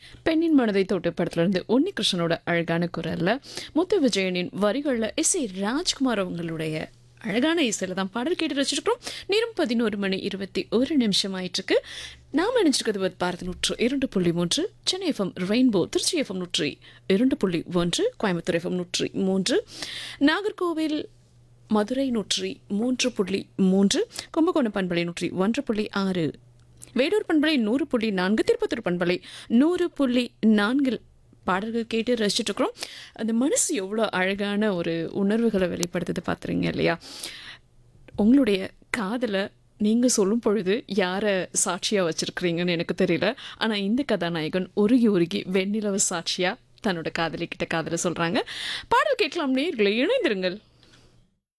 பெண்ணின் மனதை தொட்டு படத்துலேருந்து உன்னிகிருஷ்ணனோட அழகான குரல்ல முத்து விஜயனின் வரிகளில் எஸ் ஏ ராஜ்குமார் அவங்களுடைய அழகான இசையில் தான் பாடல் கேட்டு வச்சிருக்கிறோம் நேரம் பதினோரு மணி இருபத்தி ஒரு நிமிஷம் ஆயிட்டிருக்கு நாம் நினைச்சிருக்கிறது வந்து பாரத நூற்று இரண்டு புள்ளி மூன்று Chennai FM rainbow Tiruchi FM நூற்றி இரண்டு புள்ளி ஒன்று கோயம்புத்தூர் எஃப்எம் நூற்றி மூன்று நாகர்கோவில் மதுரை நூற்றி மூன்று புள்ளி மூன்று கும்பகோணம் பண்பலை நூற்றி ஒன்று புள்ளி ஆறு வேடூர் பண்பலை நூறு புள்ளி நான்கு திருப்பத்தூர் பண்பலை நூறு புள்ளி நான்கில் பாடல்கள் கேட்டு ரசிச்சுட்டு இருக்கிறோம் அந்த மனசு எவ்வளோ அழகான ஒரு உணர்வுகளை வெளிப்படுத்துது பார்த்துறீங்க இல்லையா உங்களுடைய காதலை நீங்கள் சொல்லும் பொழுது யாரை சாட்சியாக வச்சுருக்கிறீங்கன்னு எனக்கு தெரியல ஆனால் இந்த கதாநாயகன் உருகி உருகி வெண்ணிலவு சாட்சியாக தன்னோட காதலிக்கிட்ட காதலை சொல்கிறாங்க பாடல் கேட்கலாம் நேர்களை இணைந்திருங்கள்